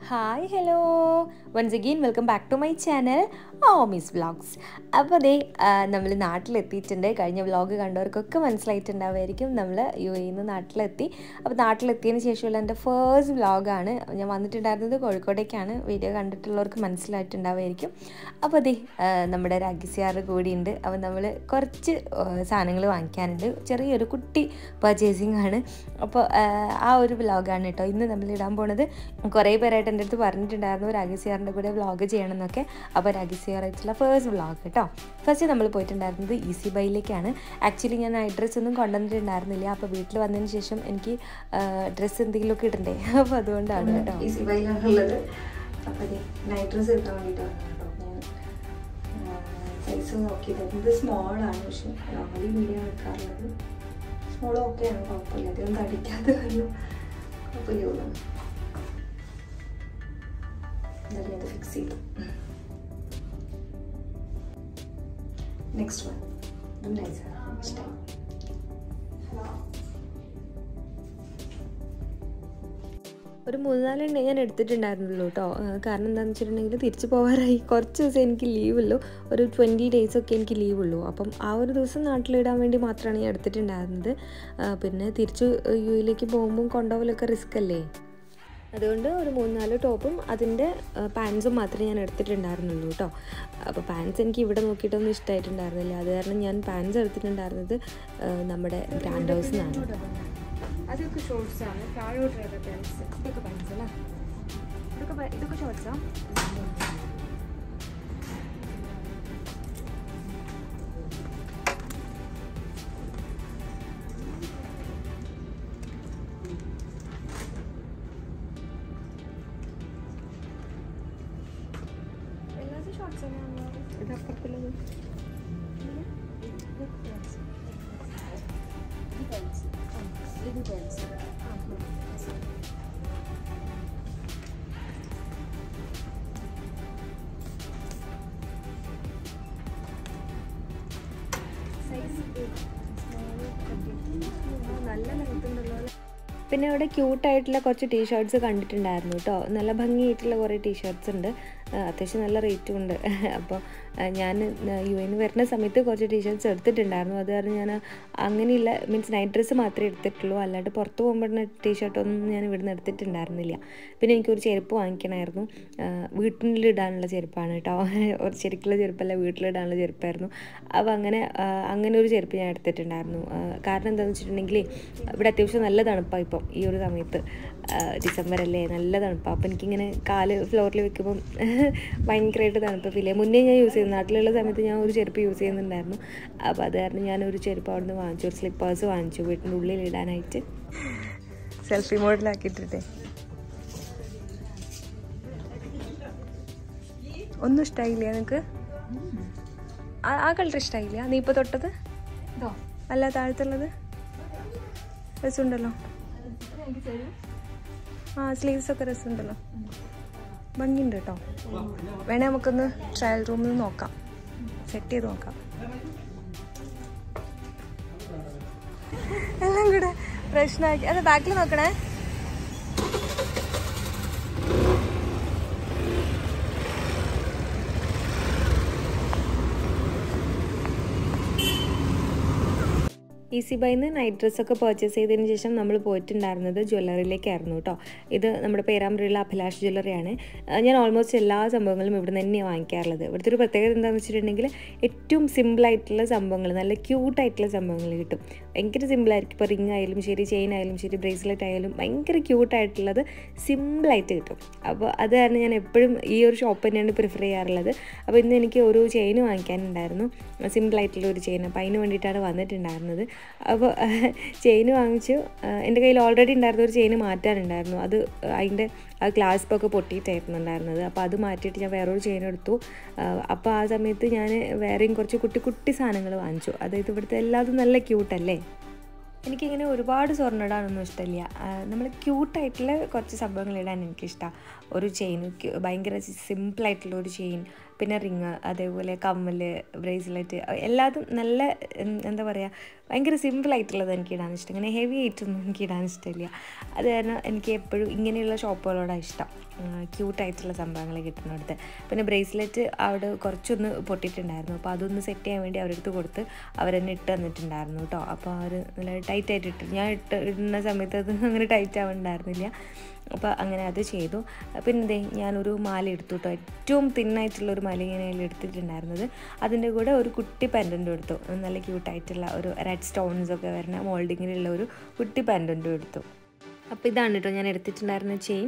hi hello once again welcome back to my channel oh miss vlogs അപ്പോൾ അതേ നമ്മൾ നാട്ടിലെത്തിയിട്ടുണ്ട് കഴിഞ്ഞ വ്ളോഗ് കണ്ടവർക്കൊക്കെ മനസ്സിലായിട്ടുണ്ടാവുമായിരിക്കും നമ്മൾ യു എയിൽ നിന്ന് നാട്ടിലെത്തി അപ്പോൾ നാട്ടിലെത്തിയതിന് ശേഷമുള്ള എൻ്റെ ഫേസ്റ്റ് വ്ളോഗാണ് ഞാൻ വന്നിട്ടുണ്ടായിരുന്നത് കോഴിക്കോടേക്കാണ് വീഡിയോ കണ്ടിട്ടുള്ളവർക്ക് മനസ്സിലായിട്ടുണ്ടാവുമായിരിക്കും അപ്പോൾ അതേ നമ്മുടെ രാഗിസിയാർ കൂടിയുണ്ട് അപ്പോൾ നമ്മൾ കുറച്ച് സാധനങ്ങൾ വാങ്ങിക്കാനുണ്ട് ചെറിയൊരു കുട്ടി പർച്ചേസിങ് ആണ് അപ്പോൾ ആ ഒരു വ്ളോഗാണ് കേട്ടോ ഇന്ന് നമ്മൾ ഇടാൻ പോണത് കുറേ പേരായിട്ട് എൻ്റെ അടുത്ത് പറഞ്ഞിട്ടുണ്ടായിരുന്നു രാഗിസിയാറിൻ്റെ കൂടെ വ്ളോഗ് ചെയ്യണം എന്നൊക്കെ അപ്പോൾ രാഗിസിയാർ ആയിട്ടുള്ള ഫേസ്റ്റ് വ്ളോഗ് കേട്ടോ ഫസ്റ്റ് നമ്മൾ പോയിട്ടുണ്ടായിരുന്നത് ഈസി ബൈയിലേക്കാണ് ആക്ച്വലി ഞാൻ നൈറ്റ് ഡ്രസ്സ് ഒന്നും കൊണ്ടുവന്നിട്ടുണ്ടായിരുന്നില്ല അപ്പോൾ വീട്ടിൽ വന്നതിന് ശേഷം എനിക്ക് ഡ്രസ്സ് എന്തെങ്കിലുമൊക്കെ ഇടണ്ടേ അപ്പോൾ അതുകൊണ്ടാണ് കേട്ടോ ഈസി ബൈയിലാണുള്ളത് അപ്പോൾ അതെ നൈറ്റ് ഡ്രസ്സ് കിട്ടാൻ വേണ്ടിയിട്ടാണ് കേട്ടോ ഞാൻ സൈസ് നോക്കിയത് ഇത് സ്മോളാണ് പക്ഷെ നോർമലി മീഡിയം എടുക്കാറുള്ളത് സ്മോൾ ഓക്കെയാണ് കുഴപ്പമില്ല അധികം തടിക്കാതെ വന്നു കുഴപ്പമില്ല തോന്നുന്നു എന്തായാലും അത് ഫിക്സ് ചെയ്തു നെക്സ്റ്റ് വൺ ഇതും നൈസാണ് ഇഷ്ടമായി ഒരു മൂന്നാലെണ്ണ ഞാൻ എടുത്തിട്ടുണ്ടായിരുന്നുള്ളൂ കേട്ടോ കാരണം എന്താണെന്ന് വെച്ചിട്ടുണ്ടെങ്കിൽ തിരിച്ചു പോകാറായി കുറച്ച് ദിവസം എനിക്ക് ലീവുള്ളൂ ഒരു ട്വൻറ്റി ഡേയ്സ് ഒക്കെ എനിക്ക് ലീവുള്ളൂ അപ്പം ആ ഒരു ദിവസം നാട്ടിലിടാൻ വേണ്ടി മാത്രമാണ് ഞാൻ എടുത്തിട്ടുണ്ടായിരുന്നത് പിന്നെ തിരിച്ച് യു എയിലേക്ക് പോകുമ്പം കൊണ്ടുപോകലൊക്കെ റിസ്ക് അല്ലേ അതുകൊണ്ട് ഒരു മൂന്നാല് ടോപ്പും അതിൻ്റെ പാൻസും മാത്രമേ ഞാൻ എടുത്തിട്ടുണ്ടായിരുന്നുള്ളൂ കേട്ടോ അപ്പോൾ പാൻസ് എനിക്ക് ഇവിടെ നോക്കിയിട്ടൊന്നും ഇഷ്ടമായിട്ടുണ്ടായിരുന്നില്ല അത് കാരണം ഞാൻ പാൻസ് എടുത്തിട്ടുണ്ടായിരുന്നത് നമ്മുടെ ഗ്രാൻഡ് ഹൗസിൽ നിന്നാണ് അതൊക്കെ ഷോർട്സ് ആണ് താഴോട്ടുള്ള പാൻസ് ഇതൊക്കെ പാൻസ് അല്ലേ ഇതൊക്കെ ഇതൊക്കെ ഷോർട്സാ എല്ലാതും ഷോർട്സ് തന്നെയാണല്ലോ ഇത് അപ്പുറത്തുള്ളത് നല്ല ലെങ്ത് ഉണ്ടല്ലോ പിന്നെ അവിടെ ക്യൂട്ടായിട്ടുള്ള കുറച്ച് ടീഷർട്ട്സ് കണ്ടിട്ടുണ്ടായിരുന്നു കേട്ടോ നല്ല ഭംഗിയായിട്ടുള്ള കുറേ ടീഷർട്ട്സ് ഉണ്ട് അത്യാവശ്യം നല്ല റേറ്റും ഉണ്ട് അപ്പോൾ ഞാൻ യു എന്ന് വരുന്ന സമയത്ത് കുറച്ച് ടീഷർട്ട്സ് എടുത്തിട്ടുണ്ടായിരുന്നു അത് കാരണം ഞാൻ അങ്ങനെയുള്ള മീൻസ് നൈറ്റ് ഡ്രസ്സ് മാത്രമേ എടുത്തിട്ടുള്ളൂ അല്ലാണ്ട് പുറത്ത് പോകുമ്പോഴുള്ള ടീഷർട്ടൊന്നും ഞാൻ ഇവിടുന്ന് എടുത്തിട്ടുണ്ടായിരുന്നില്ല പിന്നെ എനിക്കൊരു ചെരുപ്പ് വാങ്ങിക്കണമായിരുന്നു വീട്ടിലിടാനുള്ള ചെരുപ്പാണ് കേട്ടോ ഒരു ശരിക്കുള്ള ചെരുപ്പല്ല വീട്ടിലിടാനുള്ള ചെരുപ്പായിരുന്നു അപ്പോൾ അങ്ങനെ അങ്ങനെ ഒരു ചെരുപ്പ് ഞാൻ എടുത്തിട്ടുണ്ടായിരുന്നു കാരണം എന്താണെന്ന് വെച്ചിട്ടുണ്ടെങ്കിൽ ഇവിടെ അത്യാവശ്യം നല്ല തണുപ്പാണ് ഇപ്പം ഈ ഒരു സമയത്ത് ഡിസംബർ അല്ലേ നല്ല തണുപ്പാണ് അപ്പോൾ എനിക്കിങ്ങനെ കാല് ഫ്ലോറിൽ വെക്കുമ്പം ഭയങ്കരമായിട്ട് തണുപ്പ് ഫീൽ ചെയ്യാം മുന്നേ ഞാൻ യൂസ് ചെയ്യുന്നു നാട്ടിലുള്ള സമയത്ത് ഞാൻ ഒരു ചെരുപ്പ് യൂസ് ചെയ്യുന്നുണ്ടായിരുന്നു അപ്പോൾ അത് കാരണം ഞാൻ ഒരു ചെരുപ്പ് അവിടെ നിന്ന് വാങ്ങിച്ചു ഒരു സ്ലിപ്പേഴ്സ് വാങ്ങിച്ചു വീട്ടിൻ്റെ ഉള്ളിൽ ഇടാനായിട്ട് സെൽഫി മോഡിലാക്കിയിട്ടിട്ടേ ഒന്നും ഇഷ്ടമായില്ല നിനക്ക് ആ കളർ ഇഷ്ടമായില്ല നീ ഇപ്പോൾ തൊട്ടത് ഇതോ അല്ല താഴത്തുള്ളത് രസമുണ്ടല്ലോ ആ സ്ലീവ്സ് ഒക്കെ രസമുണ്ടല്ലോ ഭംഗിയുണ്ട് കേട്ടോ വേണേ നമുക്കൊന്ന് ട്രയൽ റൂമിൽ നോക്കാം സെറ്റ് ചെയ്ത് നോക്കാം എല്ലാം കൂടെ പ്രശ്നമാക്കി അത് ബാക്കിൽ നോക്കണേ ഈസി ബൈന്ന് നൈറ്റ് ഡ്രസ്സൊക്കെ പർച്ചേസ് ചെയ്തതിന് ശേഷം നമ്മൾ പോയിട്ടുണ്ടായിരുന്നത് ജ്വല്ലറിയിലേക്കായിരുന്നു കേട്ടോ ഇത് നമ്മുടെ പേരാമ്പ്രയുള്ള അഭിലാഷ് ജ്വല്ലറിയാണ് ഞാൻ ഓൾമോസ്റ്റ് എല്ലാ സംഭവങ്ങളും ഇവിടെ തന്നെയാണ് വാങ്ങിക്കാറുള്ളത് ഇവിടുത്തെ ഒരു പ്രത്യേകത എന്താണെന്ന് വെച്ചിട്ടുണ്ടെങ്കിൽ ഏറ്റവും സിമ്പിളായിട്ടുള്ള സംഭവങ്ങൾ നല്ല ക്യൂട്ടായിട്ടുള്ള സംഭവങ്ങൾ കിട്ടും ഭയങ്കര സിമ്പിളായിരിക്കും ഇപ്പോൾ റിംഗ് ആയാലും ശരി ചെയിൻ ആയാലും ശരി ബ്രേസ്ലെറ്റ് ആയാലും ഭയങ്കര ക്യൂട്ടായിട്ടുള്ളത് സിമ്പിളായിട്ട് കിട്ടും അപ്പോൾ അത് കാരണം ഞാൻ എപ്പോഴും ഈ ഒരു ഷോപ്പ് തന്നെയാണ് പ്രിഫർ ചെയ്യാറുള്ളത് അപ്പോൾ ഇന്ന് എനിക്ക് ഒരു ചെയിൻ വാങ്ങിക്കാനുണ്ടായിരുന്നു സിമ്പിളായിട്ടുള്ള ഒരു ചെയിൻ അപ്പോൾ അതിന് വേണ്ടിയിട്ടാണ് വന്നിട്ടുണ്ടായിരുന്നത് അപ്പോൾ ചെയിൻ വാങ്ങിച്ചു എൻ്റെ കയ്യിൽ ഓൾറെഡി ഉണ്ടായിരുന്ന ഒരു ചെയിൻ മാറ്റാനുണ്ടായിരുന്നു അത് അതിൻ്റെ ആ ക്ലാസ്പൊക്കെ പൊട്ടിയിട്ടായിരുന്നു ഉണ്ടായിരുന്നത് അപ്പോൾ അത് മാറ്റിയിട്ട് ഞാൻ വേറൊരു ചെയിൻ എടുത്തു അപ്പോൾ ആ സമയത്ത് ഞാൻ വേറെയും കുറച്ച് കുട്ടി കുട്ടി സാധനങ്ങൾ വാങ്ങിച്ചു അതായത് ഇവിടുത്തെ എല്ലാതും നല്ല ക്യൂട്ടല്ലേ എനിക്കിങ്ങനെ ഒരുപാട് സ്വർണ്ണം ഇടാനൊന്നും ഇഷ്ടമില്ല നമ്മൾ ക്യൂട്ടായിട്ടുള്ള കുറച്ച് സംഭവങ്ങൾ ഇടാൻ എനിക്കിഷ്ടമാണ് ഒരു ചെയിൻ ഭയങ്കര സിമ്പിളായിട്ടുള്ള ഒരു ചെയിൻ പിന്നെ റിങ് അതേപോലെ കമ്മൽ ബ്രേസ്ലെറ്റ് എല്ലാതും നല്ല ഉം, എന്താ പറയുക ഭയങ്കര സിമ്പിളായിട്ടുള്ളത് എനിക്ക് ഇടാൻ ഇഷ്ടം ഇങ്ങനെ ഹെവി ആയിട്ടൊന്നും എനിക്ക് ഇടാൻ ഇഷ്ടമില്ല അത് കാരണം എനിക്ക് എപ്പോഴും ഇങ്ങനെയുള്ള ഷോപ്പുകളോടാണ് ഇഷ്ടം ക്യൂട്ടായിട്ടുള്ള സംഭവങ്ങൾ കിട്ടുന്നിടത്ത് പിന്നെ ബ്രേസ്ലെറ്റ് അവിടെ കുറച്ചൊന്ന് പൊട്ടിയിട്ടുണ്ടായിരുന്നു അപ്പോൾ അതൊന്ന് സെറ്റ് ചെയ്യാൻ വേണ്ടി അവരെടുത്ത് കൊടുത്ത് അവരെന്നെ ഇട്ട് തന്നിട്ടുണ്ടായിരുന്നു കേട്ടോ അപ്പോൾ അവർ നല്ല ടൈറ്റ് ആയിട്ട് ഇട്ട് ഞാൻ ഇട്ട് ഇടുന്ന സമയത്ത് അത് അങ്ങനെ ടൈറ്റ് ആവുന്നുണ്ടായിരുന്നില്ല അപ്പോൾ അങ്ങനെ അത് ചെയ്തു പിന്നെ ദേ ഞാനൊരു മാല എടുത്തു കേട്ടോ ഏറ്റവും തിന്നായിട്ടുള്ള ഒരു മാല ഇങ്ങനെ അതിൽ എടുത്തിട്ടുണ്ടായിരുന്നത് അതിൻ്റെ കൂടെ ഒരു കുട്ടി പെൻഡൻറ്റും എടുത്തു നല്ല ക്യൂട്ടായിട്ടുള്ള ഒരു റെഡ് സ്റ്റോൺസ് ഒക്കെ വരുന്ന മോൾഡിങ്ങിലുള്ള ഒരു കുട്ടി പെൻഡൻറ്റും എടുത്തു അപ്പോൾ ഇതാണ് കേട്ടോ ഞാൻ എടുത്തിട്ടുണ്ടായിരുന്ന ചെയിൻ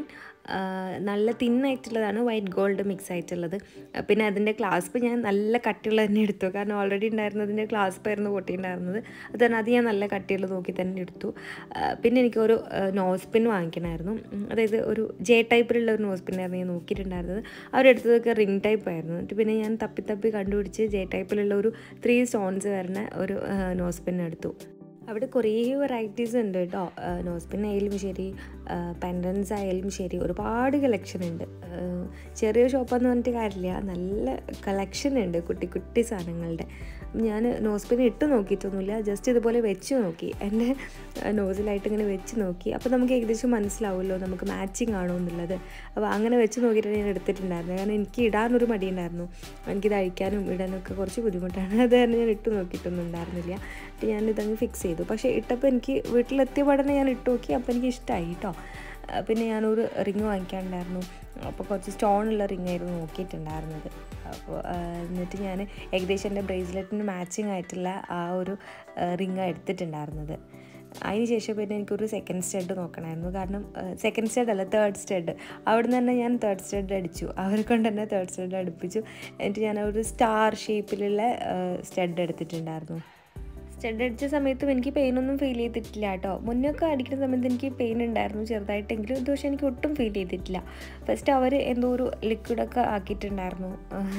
നല്ല തിന്നായിട്ടുള്ളതാണ് വൈറ്റ് ഗോൾഡ് മിക്സ് ആയിട്ടുള്ളത് ആ, പിന്നെ അതിൻ്റെ ക്ലാസ്പ് ഞാൻ നല്ല കട്ടിയുള്ള തന്നെ എടുത്തു കാരണം ഓൾറെഡി ഉണ്ടായിരുന്നതിൻ്റെ ക്ലാസ്പ് ആയിരുന്നു പൊട്ടിയിട്ടുണ്ടായിരുന്നത് അത് തന്നെ അത് ഞാൻ നല്ല കട്ടിയുള്ള നോക്കി തന്നെ എടുത്തു ആ, പിന്നെ എനിക്കൊരു നോസ് പിൻ വാങ്ങിക്കണമായിരുന്നു ഉം, അതായത് ഒരു ജെ ടൈപ്പിലുള്ള ഒരു നോസ് പിന്നായിരുന്നു ഞാൻ നോക്കിയിട്ടുണ്ടായിരുന്നത് അവരെടുത്തതൊക്കെ റിംഗ് ടൈപ്പ് ആയിരുന്നു എന്നിട്ട് പിന്നെ ഞാൻ തപ്പി തപ്പി കണ്ടുപിടിച്ച് ജെ ടൈപ്പിലുള്ള ഒരു ത്രീ സ്റ്റോൺസ് വരുന്ന ഒരു നോസ് പിൻ എടുത്തു അവിടെ കുറേ വെറൈറ്റീസ് ഉണ്ട് കേട്ടോ നോസ് പിൻ ആയാലും ശരി പെൻഡൻസ് ആയാലും ശരി ഒരുപാട് കളക്ഷൻ ഉണ്ട് ആ, ചെറിയ ഷോപ്പാന്ന് പറഞ്ഞിട്ട് കാര്യമില്ല നല്ല കളക്ഷൻ ഉണ്ട് കുട്ടി കുട്ടി സാധനങ്ങളുടെ ഞാൻ നോസ് പിൻ ഇട്ട് നോക്കിയിട്ടൊന്നുമില്ല ജസ്റ്റ് ഇതുപോലെ വെച്ച് നോക്കി എൻ്റെ നോസിലായിട്ട് ഇങ്ങനെ വെച്ച് നോക്കി അപ്പോൾ നമുക്ക് ഏകദേശം മനസ്സിലാവുമല്ലോ നമുക്ക് മാച്ചിങ് ആണോ എന്നുള്ളത് അപ്പോൾ അങ്ങനെ വെച്ച് നോക്കിയിട്ടാണ് ഞാൻ എടുത്തിട്ടുണ്ടായിരുന്നത് കാരണം എനിക്ക് ഇടാനൊരു മടിയുണ്ടായിരുന്നു എനിക്കിത് അഴിക്കാനും ഇടാനൊക്കെ കുറച്ച് ബുദ്ധിമുട്ടാണ് അത് കാരണം ഞാൻ ഇട്ട് നോക്കിയിട്ടൊന്നും ഉണ്ടായിരുന്നില്ല എന്നിട്ട് ഞാൻ ഇതങ്ങ് ഫിക്സ് ചെയ്തു പക്ഷേ ഇട്ടപ്പോൾ എനിക്ക് വീട്ടിലെത്തിയ പാടനെ ഞാൻ ഇട്ട് നോക്കി അപ്പോൾ എനിക്ക് ഇഷ്ടമായി കേട്ടോ ആ, പിന്നെ ഞാനൊരു റിങ് വാങ്ങിക്കാനുണ്ടായിരുന്നു അപ്പോൾ കുറച്ച് സ്റ്റോണുള്ള റിങ് ആയിരുന്നു നോക്കിയിട്ടുണ്ടായിരുന്നത് അപ്പോൾ ആ, എന്നിട്ട് ഞാൻ ഏകദേശം എൻ്റെ ബ്രേസ്ലെറ്റിന് മാച്ചിങ് ആയിട്ടുള്ള ആ ഒരു റിങ്ങാണ് എടുത്തിട്ടുണ്ടായിരുന്നത് അതിന് ശേഷം പിന്നെ എനിക്കൊരു സെക്കൻഡ് സ്റ്റഡ് നോക്കണമായിരുന്നു കാരണം സെക്കൻഡ് സ്റ്റഡ് അല്ല തേർഡ് സ്റ്റഡ് അവിടെ നിന്ന് തന്നെ ഞാൻ തേർഡ് സ്റ്റഡ് അടിച്ചു അവരെ കൊണ്ട് തന്നെ തേർഡ് സ്റ്റഡ് അടുപ്പിച്ചു എന്നിട്ട് ഞാൻ ഒരു സ്റ്റാർ ഷേപ്പിലുള്ള സ്റ്റഡ് എടുത്തിട്ടുണ്ടായിരുന്നു സ്റ്റഡ് അടിച്ച സമയത്തും എനിക്ക് പെയിനൊന്നും ഫീൽ ചെയ്തിട്ടില്ല കേട്ടോ മുന്നൊക്കെ അടിക്കുന്ന സമയത്ത് എനിക്ക് പെയിൻ ഉണ്ടായിരുന്നു ചെറുതായിട്ടെങ്കിലും ഇത് പക്ഷേ എനിക്ക് ഒട്ടും ഫീൽ ചെയ്തിട്ടില്ല ഫസ്റ്റ് അവർ എന്തോ ഒരു ലിക്വിഡൊക്കെ ആക്കിയിട്ടുണ്ടായിരുന്നു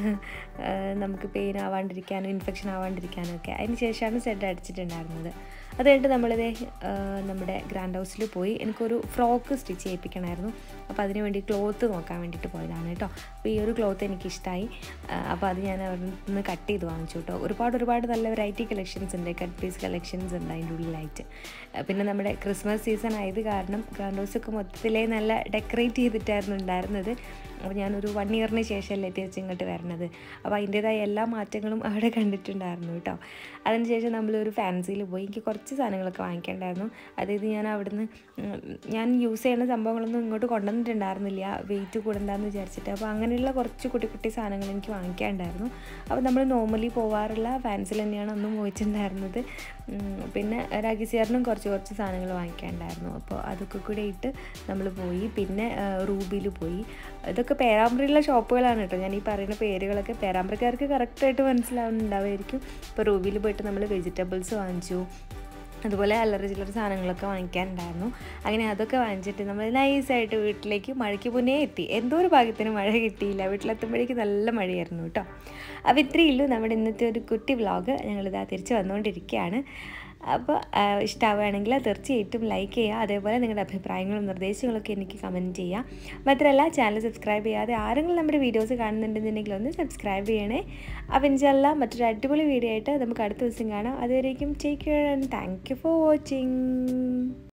ആ, നമുക്ക് പെയിൻ ആവാണ്ടിരിക്കാനും ഇൻഫെക്ഷൻ ആവാണ്ടിരിക്കാനും ഒക്കെ അതിന് ശേഷമാണ് സ്റ്റഡ് അടിച്ചിട്ടുണ്ടായിരുന്നത് അത് കഴിഞ്ഞിട്ട് നമ്മളിത് ആ, നമ്മുടെ ഗ്രാൻഡ് ഹൗസിൽ പോയി എനിക്കൊരു ഫ്രോക്ക് സ്റ്റിച്ച് ചെയ്യിപ്പിക്കണമായിരുന്നു അപ്പോൾ അതിന് വേണ്ടി ക്ലോത്ത് നോക്കാൻ വേണ്ടിയിട്ട് പോയതാണ് കേട്ടോ അപ്പോൾ ഈ ഒരു ക്ലോത്ത് എനിക്കിഷ്ടമായി അപ്പോൾ അത് ഞാൻ അവിടെ നിന്ന് കട്ട് ചെയ്ത് വാങ്ങിച്ചു കേട്ടോ ഒരുപാട് ഒരുപാട് നല്ല വെറൈറ്റി കളക്ഷൻസ് ഉണ്ട് കട്ട് പീസ് കളക്ഷൻസ് ഉണ്ട് അതിൻ്റെ ഉള്ളിലായിട്ട് ആ, പിന്നെ നമ്മുടെ ക്രിസ്മസ് സീസൺ ആയത് കാരണം ഗ്രാൻഡ് ഹൗസൊക്കെ മൊത്തത്തിലേ നല്ല ഡെക്കറേറ്റ് ചെയ്തിട്ടായിരുന്നു ഉണ്ടായിരുന്നത് അപ്പോൾ ഞാനൊരു വൺ ഇയറിന് ശേഷമല്ലേ തിരിച്ച് ഇങ്ങോട്ട് വരണത് അപ്പോൾ അതിൻ്റേതായ എല്ലാ മാറ്റങ്ങളും അവിടെ കണ്ടിട്ടുണ്ടായിരുന്നു കേട്ടോ അതിനുശേഷം നമ്മളൊരു ഫാൻസിയിൽ പോയി എനിക്ക് കുറച്ച് സാധനങ്ങളൊക്കെ വാങ്ങിക്കേണ്ടായിരുന്നു അതായത് ഞാൻ അവിടുന്ന് ഉം, ഞാൻ യൂസ് ചെയ്യുന്ന സംഭവങ്ങളൊന്നും ഇങ്ങോട്ട് കൊണ്ടുവന്നിട്ടുണ്ടായിരുന്നില്ല വെയിറ്റ് കൂടണ്ടെന്ന് വിചാരിച്ചിട്ട് അപ്പോൾ അങ്ങനെയുള്ള കുറച്ച് കുട്ടി കുട്ടി സാധനങ്ങൾ എനിക്ക് വാങ്ങിക്കാനുണ്ടായിരുന്നു അപ്പോൾ നമ്മൾ നോർമലി പോവാറുള്ള ഫാൻസിൽ തന്നെയാണ് അന്നും പോയിട്ടുണ്ടായിരുന്നത് ഉം, പിന്നെ രാഗിസിയാറിനും കുറച്ച് കുറച്ച് സാധനങ്ങൾ വാങ്ങിക്കാനുണ്ടായിരുന്നു അപ്പോൾ അതൊക്കെ കൂടെ ഇട്ട് നമ്മൾ പോയി പിന്നെ റൂബിയിൽ പോയി ഇതൊക്കെ പേരാമ്പ്രയിലുള്ള ഷോപ്പുകളാണ് കേട്ടോ ഞാൻ ഈ പറയുന്ന പേരുകളൊക്കെ പേരാമ്പ്രക്കാർക്ക് കറക്റ്റായിട്ട് മനസ്സിലാവുന്നുണ്ടാവുമായിരിക്കും ഇപ്പോൾ റൂബിയിൽ പോയിട്ട് നമ്മൾ വെജിറ്റബിൾസ് വാങ്ങിച്ചു അതുപോലെ അല്ലറ ചില്ലറ സാധനങ്ങളൊക്കെ വാങ്ങിക്കാനുണ്ടായിരുന്നു അങ്ങനെ അതൊക്കെ വാങ്ങിച്ചിട്ട് നമ്മൾ നൈസായിട്ട് വീട്ടിലേക്ക് മഴയ്ക്ക് മുന്നേ എത്തി എന്തോ ഒരു ഭാഗ്യത്തിന് മഴ കിട്ടിയില്ല വീട്ടിലെത്തുമ്പോഴേക്ക് നല്ല മഴയായിരുന്നു കേട്ടോ അപ്പോൾ ഇത്രയേ ഉള്ളൂ നമ്മുടെ ഇന്നത്തെ ഒരു കുട്ടി വ്ളോഗ് ഞങ്ങളിതാ തിരിച്ച് വന്നുകൊണ്ടിരിക്കുകയാണ് അപ്പോൾ ഇഷ്ടമാവുകയാണെങ്കിൽ തീർച്ചയായിട്ടും ലൈക്ക് ചെയ്യുക അതേപോലെ നിങ്ങളുടെ അഭിപ്രായങ്ങളും നിർദ്ദേശങ്ങളൊക്കെ എനിക്ക് കമൻറ്റ് ചെയ്യുക മാത്രമല്ല ചാനൽ സബ്സ്ക്രൈബ് ചെയ്യാതെ ആരെങ്കിലും നമ്മുടെ വീഡിയോസ് കാണുന്നുണ്ടെന്നുണ്ടെങ്കിൽ ഒന്ന് സബ്സ്ക്രൈബ് ചെയ്യണേ അപ്പോൾ ഇൻഷല്ല മറ്റൊരു അടിപൊളി വീഡിയോ ആയിട്ട് നമുക്ക് അടുത്ത ദിവസം കാണാം അതുവരേക്കും take care and thank you for watching